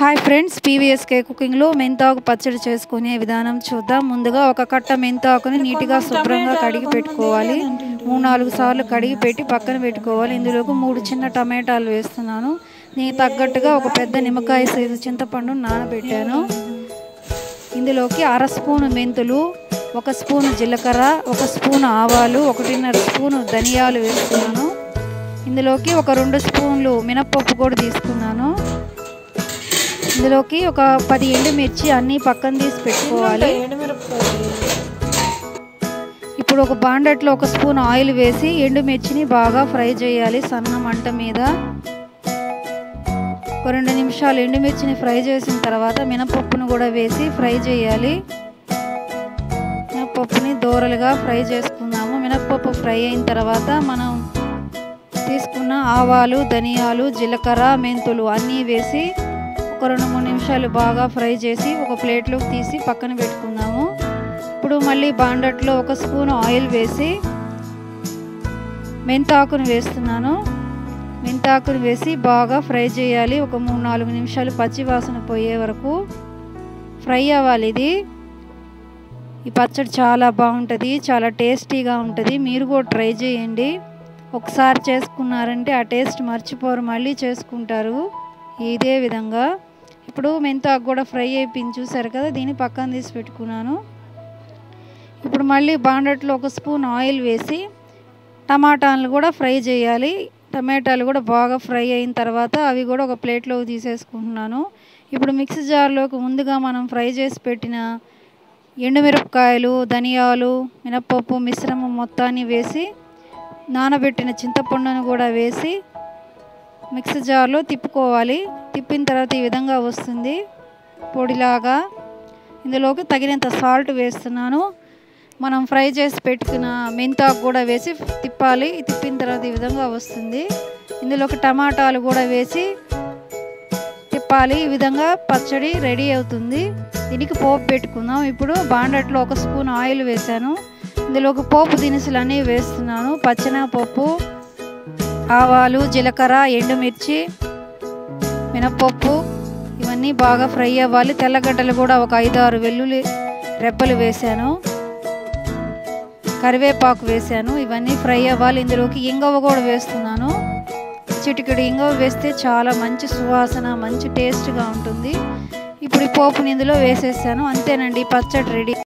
hi friends PVSK కుకింగ్లో మెంతాకు పచ్చడి చేసుకునే విధానం చూద్దాం ముందుగా ఒక కట్ట మెంతాకుని నీట్గా శుభ్రంగా కడిగి పెట్టుకోవాలి మూడు నాలుగు సార్లు కడిగి పెట్టి పక్కన పెట్టుకోవాలి ఇందులోకి మూడు చిన్న టమాటాలు వేస్తున్నాను దీనికి తగ్గట్టుగా ఒక పెద్ద నిమ్మకాయ సైజు చింతపండు నానబెట్టాను ఇందులోకి అర స్పూను మెంతులు ఒక స్పూను జీలకర్ర ఒక స్పూను ఆవాలు ఒకటిన్నర స్పూను ధనియాలు వేస్తున్నాను ఇందులోకి ఒక రెండు స్పూన్లు మినప్పప్పు కూడా తీసుకున్నాను ఇందులోకి ఒక పది ఎండుమిర్చి అన్నీ పక్కన తీసి పెట్టుకోవాలి ఇప్పుడు ఒక బాండట్లో ఒక స్పూన్ ఆయిల్ వేసి ఎండుమిర్చిని బాగా ఫ్రై చేయాలి సన్న మంట మీద ఒక రెండు నిమిషాలు ఎండుమిర్చిని ఫ్రై చేసిన తర్వాత మినపప్పును కూడా వేసి ఫ్రై చేయాలి మినపప్పుని దూరలుగా ఫ్రై చేసుకుందాము మినపప్పు ఫ్రై అయిన తర్వాత మనం తీసుకున్న ఆవాలు ధనియాలు జీలకర్ర మెంతులు అన్నీ వేసి ఒక రెండు మూడు నిమిషాలు బాగా ఫ్రై చేసి ఒక ప్లేట్లోకి తీసి పక్కన పెట్టుకుందాము ఇప్పుడు మళ్ళీ బాండట్లో ఒక స్పూన్ ఆయిల్ వేసి మెంతాకును వేస్తున్నాను మెంతాకును వేసి బాగా ఫ్రై చేయాలి ఒక మూడు నాలుగు నిమిషాలు పచ్చి వాసన పోయే వరకు ఫ్రై అవ్వాలి ఇది ఈ పచ్చడి చాలా బాగుంటుంది చాలా టేస్టీగా ఉంటుంది మీరు కూడా ట్రై చేయండి ఒకసారి చేసుకున్నారంటే ఆ టేస్ట్ మర్చిపోరు మళ్ళీ చేసుకుంటారు ఇదే విధంగా ఇప్పుడు మెంతాకు కూడా ఫ్రై అయిపోయింది చూసారు కదా దీన్ని పక్కన తీసి పెట్టుకున్నాను ఇప్పుడు మళ్ళీ బాండట్లో ఒక స్పూన్ ఆయిల్ వేసి టమాటాలు కూడా ఫ్రై చేయాలి టమాటాలు కూడా బాగా ఫ్రై అయిన తర్వాత అవి కూడా ఒక ప్లేట్లోకి తీసేసుకుంటున్నాను ఇప్పుడు మిక్సీ జార్లోకి ముందుగా మనం ఫ్రై చేసి పెట్టిన ఎండుమిరపకాయలు ధనియాలు మినపప్పు మిశ్రమం మొత్తాన్ని వేసి నానబెట్టిన చింతపండును కూడా వేసి మిక్సీ జార్లో తిప్పుకోవాలి తిప్పిన తర్వాత ఈ విధంగా వస్తుంది పొడిలాగా ఇందులోకి తగినంత సాల్ట్ వేస్తున్నాను మనం ఫ్రై చేసి పెట్టుకున్న మెంతాకు కూడా వేసి తిప్పాలి తిప్పిన తర్వాత ఈ విధంగా వస్తుంది ఇందులోకి టమాటాలు కూడా వేసి తిప్పాలి ఈ విధంగా పచ్చడి రెడీ అవుతుంది దీనికి పోపు పెట్టుకుందాం ఇప్పుడు బాండట్లో ఒక స్పూన్ ఆయిల్ వేసాను ఇందులోకి పోపు దినుసులు అన్నీ వేస్తున్నాను పచ్చెనగపప్పు ఆవాలు జీలకర్ర ఎండుమిర్చి మినప్పప్పు ఇవన్నీ బాగా ఫ్రై అవ్వాలి తెల్లగడ్డలు కూడా ఒక ఐదు ఆరు వెల్లుల్లి రెబ్బలు వేసాను కరివేపాకు వేసాను ఇవన్నీ ఫ్రై అవ్వాలి ఇందులోకి ఇంగవ కూడా వేస్తున్నాను చిటికెడు ఇంగవ వేస్తే చాలా మంచి సువాసన మంచి టేస్ట్గా ఉంటుంది ఇప్పుడు ఈ పోపుని ఇందులో వేసేసాను అంతేనండి పచ్చడి రెడీ